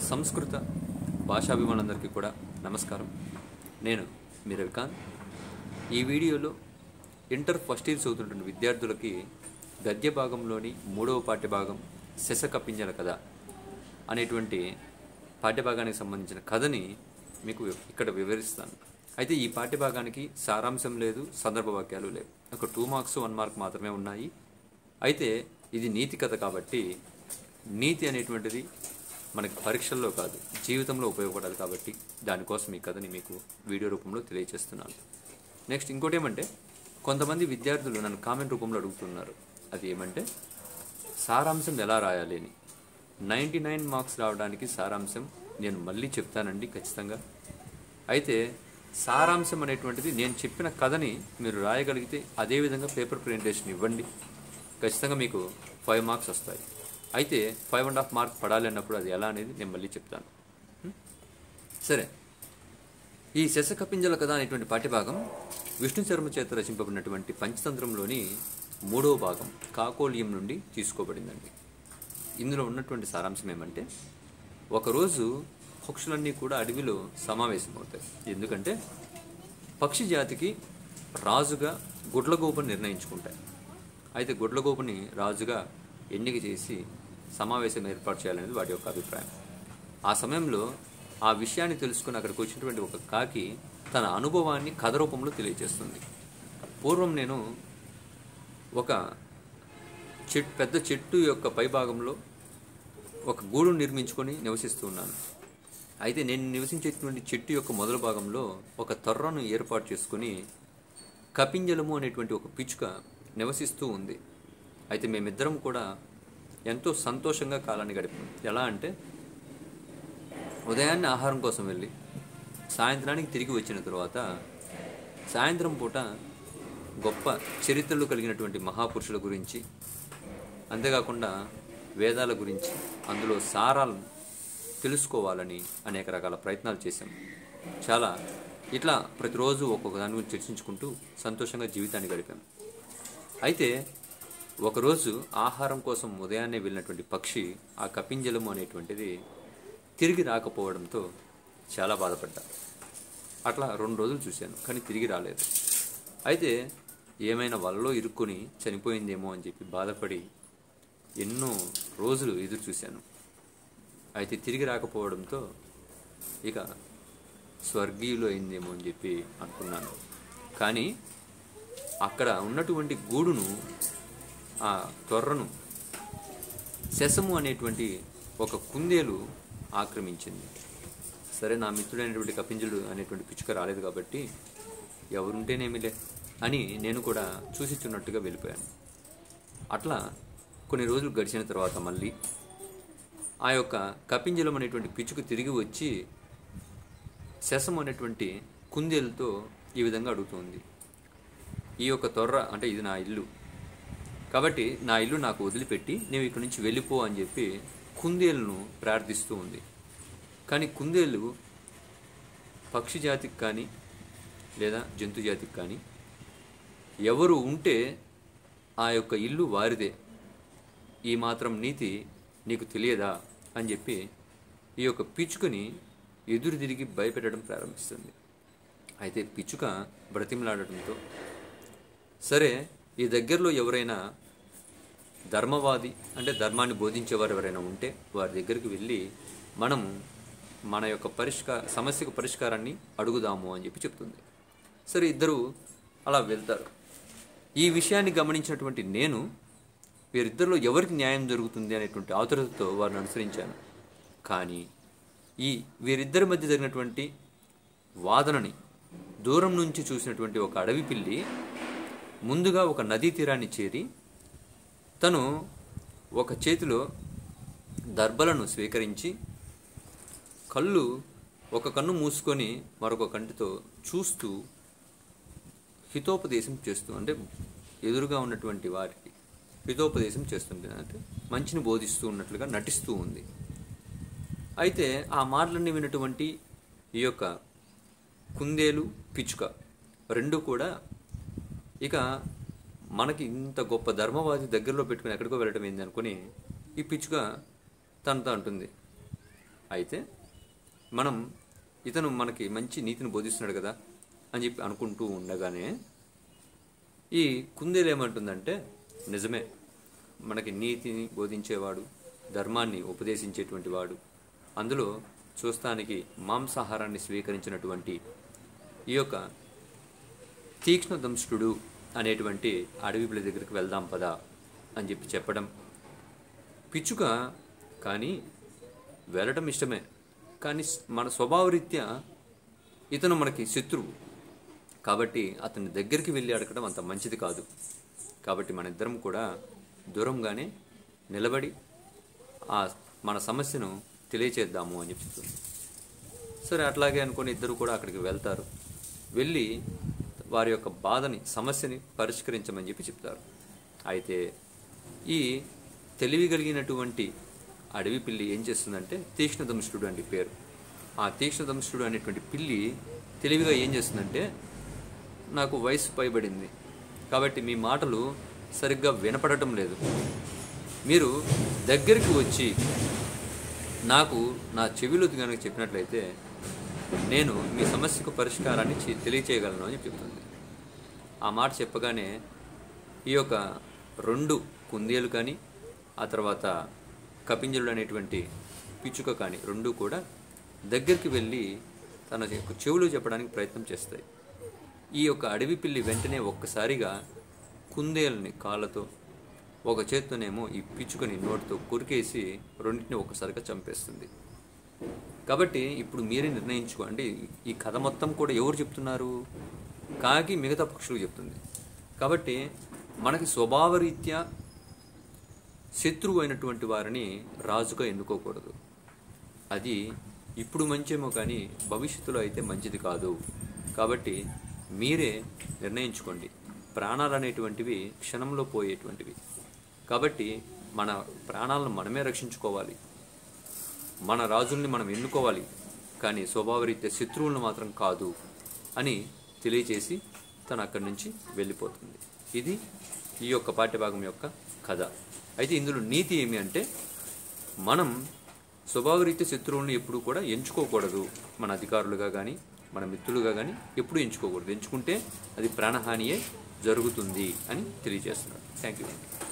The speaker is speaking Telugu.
సంస్కృత భాషాభిమానులందరికీ కూడా నమస్కారం నేను మీ రవికాంత్ ఈ వీడియోలో ఇంటర్ ఫస్ట్ ఇయర్ చదువుతున్న విద్యార్థులకి గద్య భాగంలోని మూడవ పాఠ్యభాగం శశకపింజల కథ అనేటువంటి పాఠ్యభాగానికి సంబంధించిన కథని మీకు ఇక్కడ వివరిస్తాను అయితే ఈ పాఠ్యభాగానికి సారాంశం లేదు సందర్భ వాక్యాలు లేవు ఒక టూ మార్క్స్ వన్ మార్క్ మాత్రమే ఉన్నాయి అయితే ఇది నీతి కథ కాబట్టి నీతి అనేటువంటిది మనకి పరీక్షల్లో కాదు జీవితంలో ఉపయోగపడాలి కాబట్టి దానికోసం ఈ కథని మీకు వీడియో రూపంలో తెలియజేస్తున్నాను నెక్స్ట్ ఇంకోటి ఏమంటే కొంతమంది విద్యార్థులు నన్ను కామెంట్ రూపంలో అడుగుతున్నారు అది ఏమంటే సారాంశం ఎలా రాయాలి అని నైంటీ నైన్ మార్క్స్ రావడానికి సారాంశం నేను మళ్ళీ చెప్తానండి ఖచ్చితంగా అయితే సారాంశం అనేటువంటిది నేను చెప్పిన కథని మీరు రాయగలిగితే అదేవిధంగా పేపర్ ప్రెజెంటేషన్ ఇవ్వండి ఖచ్చితంగా మీకు ఫైవ్ మార్క్స్ వస్తాయి అయితే ఫైవ్ అండ్ హాఫ్ మార్క్ పడాలి అన్నప్పుడు అది ఎలా అనేది నేను మళ్ళీ చెప్తాను హ్మ్? సరే ఈ శశకపింజల కథ అనేటువంటి పాఠ్యభాగం విష్ణు శర్మ చేత రచింపబడినటువంటి పంచతంత్రంలోని మూడవ భాగం కాకోలియం నుండి తీసుకోబడిందండి ఇందులో ఉన్నటువంటి సారాంశం ఏమంటే ఒకరోజు పక్షులన్నీ కూడా అడవిలో సమావేశమవుతాయి ఎందుకంటే పక్షి జాతికి రాజుగా గుడ్లగోపని నిర్ణయించుకుంటాయి అయితే గుడ్లగోపుని రాజుగా ఎన్నిక చేసి సమావేశం ఏర్పాటు చేయాలనేది వాటి యొక్క అభిప్రాయం ఆ సమయంలో ఆ విషయాన్ని తెలుసుకుని అక్కడికి వచ్చినటువంటి ఒక కాకి తన అనుభవాన్ని కథ రూపంలో తెలియజేస్తుంది పూర్వం నేను ఒక చెట్ పెద్ద చెట్టు యొక్క పైభాగంలో ఒక గూడు నిర్మించుకొని నివసిస్తూ ఉన్నాను అయితే నేను నివసించేటువంటి చెట్టు యొక్క మొదల భాగంలో ఒక తర్రను ఏర్పాటు చేసుకుని కపింజలము అనేటువంటి ఒక పిచ్చుక నివసిస్తూ ఉంది అయితే మేమిద్దరం కూడా ఎంతో సంతోషంగా కాలాన్ని గడిపాం ఎలా అంటే ఉదయాన్నే ఆహారం కోసం వెళ్ళి సాయంత్రానికి తిరిగి వచ్చిన తర్వాత సాయంత్రం పూట గొప్ప చరిత్రలు కలిగినటువంటి మహాపురుషుల గురించి అంతేకాకుండా వేదాల గురించి అందులో సారాలను తెలుసుకోవాలని అనేక రకాల ప్రయత్నాలు చేశాం చాలా ఇట్లా ప్రతిరోజు ఒక్కొక్క దాని గురించి చర్చించుకుంటూ సంతోషంగా జీవితాన్ని గడిపాం అయితే ఒకరోజు ఆహారం కోసం ఉదయాన్నే వెళ్ళినటువంటి పక్షి ఆ కపింజలము అనేటువంటిది తిరిగి రాకపోవడంతో చాలా బాధపడ్డా అట్లా రెండు రోజులు చూశాను కానీ తిరిగి రాలేదు అయితే ఏమైనా వలలో ఇరుక్కొని చనిపోయిందేమో అని చెప్పి బాధపడి ఎన్నో రోజులు ఎదురు చూశాను అయితే తిరిగి రాకపోవడంతో ఇక స్వర్గీయులు అయిందేమో అని చెప్పి అనుకున్నాను కానీ అక్కడ ఉన్నటువంటి గూడును ఆ తొర్రను శశము అనేటువంటి ఒక కుందేలు ఆక్రమించింది సరే నా మిత్రుడైనటువంటి కపింజుడు అనేటువంటి పిచ్చుక రాలేదు కాబట్టి ఎవరుంటేనేమిలే అని నేను కూడా చూసిచున్నట్టుగా వెళ్ళిపోయాను అట్లా కొన్ని రోజులు గడిచిన తర్వాత మళ్ళీ ఆ యొక్క కపింజలం అనేటువంటి పిచ్చుక తిరిగి వచ్చి శశం అనేటువంటి కుందేలతో ఈ విధంగా అడుగుతుంది ఈ యొక్క తొర్ర అంటే ఇది నా ఇల్లు కాబట్టి నా ఇల్లు నాకు వదిలిపెట్టి నేను ఇక్కడి నుంచి వెళ్ళిపో అని చెప్పి కుందేలును ప్రార్థిస్తూ ఉంది కానీ కుందేలు పక్షి జాతికి కానీ లేదా జంతు జాతికి కానీ ఎవరు ఉంటే ఆ యొక్క ఇల్లు వారిదే ఈ మాత్రం నీతి నీకు తెలియదా అని చెప్పి ఈ యొక్క పిచ్చుకని ఎదురు తిరిగి భయపెట్టడం ప్రారంభిస్తుంది అయితే పిచ్చుక బ్రతిమలాడటంతో సరే ఈ దగ్గరలో ఎవరైనా ధర్మవాది అంటే ధర్మాన్ని బోధించేవారు ఎవరైనా ఉంటే వారి దగ్గరికి వెళ్ళి మనము మన యొక్క పరిష్కార సమస్యకు పరిష్కారాన్ని అడుగుదాము అని చెప్పి చెప్తుంది సరే ఇద్దరు అలా వెళ్తారు ఈ విషయాన్ని గమనించినటువంటి నేను వీరిద్దరిలో ఎవరికి న్యాయం జరుగుతుంది అనేటువంటి ఆతురతతో వారిని అనుసరించాను కానీ ఈ వీరిద్దరి మధ్య జరిగినటువంటి వాదనని దూరం నుంచి చూసినటువంటి ఒక అడవి పిల్లి ముందుగా ఒక నదీ తీరాన్ని చేరి తను ఒక చేతిలో దర్బలను స్వీకరించి కళ్ళు ఒక కన్ను మూసుకొని మరొక కంటితో చూస్తూ హితోపదేశం చేస్తూ అంటే ఎదురుగా ఉన్నటువంటి వారికి హితోపదేశం చేస్తుంది అంటే మంచిని బోధిస్తూ ఉన్నట్లుగా నటిస్తూ ఉంది అయితే ఆ మాటలన్నీ విన్నటువంటి ఈ యొక్క కుందేలు పిచ్చుక రెండు కూడా ఇక మనకి ఇంత గొప్ప ధర్మవాది దగ్గరలో పెట్టుకుని ఎక్కడికో వెళ్ళటం ఏంది అనుకుని ఈ పిచ్చుక తనతో అంటుంది అయితే మనం ఇతను మనకి మంచి నీతిని బోధిస్తున్నాడు కదా అని చెప్పి అనుకుంటూ ఉండగానే ఈ కుందేలు ఏమంటుందంటే నిజమే మనకి నీతిని బోధించేవాడు ధర్మాన్ని ఉపదేశించేటువంటి వాడు అందులో చూస్తానికి మాంసాహారాన్ని స్వీకరించినటువంటి ఈ యొక్క తీక్ష్ణ దంష్టుడు అనేటువంటి అడవి పిల్ల దగ్గరికి వెళ్దాం పదా అని చెప్పి చెప్పడం పిచ్చుక కానీ వెళ్ళటం ఇష్టమే కానీ మన స్వభావరీత్యా ఇతను మనకి శత్రువు కాబట్టి అతని దగ్గరికి వెళ్ళి అడగడం అంత మంచిది కాదు కాబట్టి మన ఇద్దరం కూడా దూరంగానే నిలబడి ఆ మన సమస్యను తెలియచేద్దాము అని చెప్తుంది సరే అట్లాగే అనుకుని ఇద్దరు కూడా అక్కడికి వెళ్తారు వెళ్ళి వారి యొక్క బాధని సమస్యని పరిష్కరించమని చెప్పి చెప్తారు అయితే ఈ తెలివి కలిగినటువంటి అడవి పిల్లి ఏం చేస్తుందంటే తీక్ష్ణదంష్టుడు అండి పేరు ఆ తీక్ష్ణదంష్టుడు అనేటువంటి పిల్లి తెలివిగా ఏం చేస్తుందంటే నాకు వయసు పైబడింది కాబట్టి మీ మాటలు సరిగ్గా వినపడటం లేదు మీరు దగ్గరికి వచ్చి నాకు నా చెవిలో కనుక చెప్పినట్లయితే నేను మీ సమస్యకు పరిష్కారాన్ని చే- తెలియచేయగలను అని చెప్తుంది ఆ మాట చెప్పగానే ఈ యొక్క రెండు కుందేలు కానీ ఆ తర్వాత కపింజలుడు అనేటువంటి పిచ్చుక కానీ రెండు కూడా దగ్గరికి వెళ్ళి తన యొక్క చెవులు చెప్పడానికి ప్రయత్నం చేస్తాయి ఈ యొక్క అడవి పిల్లి వెంటనే ఒక్కసారిగా కుందేలని కాళ్ళతో ఒక చేత్తోనేమో ఈ పిచ్చుకని నోటితో కొరికేసి రెండింటిని ఒక్కసారిగా చంపేస్తుంది కాబట్టి ఇప్పుడు మీరే నిర్ణయించుకోండి ఈ కథ మొత్తం కూడా ఎవరు చెప్తున్నారు కాకి మిగతా పక్షులు చెప్తుంది కాబట్టి మనకి స్వభావరీత్యా శత్రువు అయినటువంటి వారిని రాజుగా ఎన్నుకోకూడదు అది ఇప్పుడు మంచేమో కానీ భవిష్యత్తులో అయితే మంచిది కాదు కాబట్టి మీరే నిర్ణయించుకోండి ప్రాణాలు అనేటువంటివి క్షణంలో పోయేటువంటివి కాబట్టి మన ప్రాణాలను మనమే రక్షించుకోవాలి మన రాజుల్ని మనం ఎన్నుకోవాలి కానీ స్వభావరీత్యా శత్రువులను మాత్రం కాదు అని తెలియచేసి తను అక్కడి నుంచి వెళ్ళిపోతుంది ఇది ఈ యొక్క పాఠ్యభాగం యొక్క కథ అయితే ఇందులో నీతి ఏమి అంటే మనం స్వభావరీత్యా శత్రువులను ఎప్పుడు కూడా ఎంచుకోకూడదు మన అధికారులుగా కానీ మన మిత్రులుగా కానీ ఎప్పుడు ఎంచుకోకూడదు ఎంచుకుంటే అది ప్రాణహానియే జరుగుతుంది అని తెలియజేస్తున్నాడు థ్యాంక్ యూ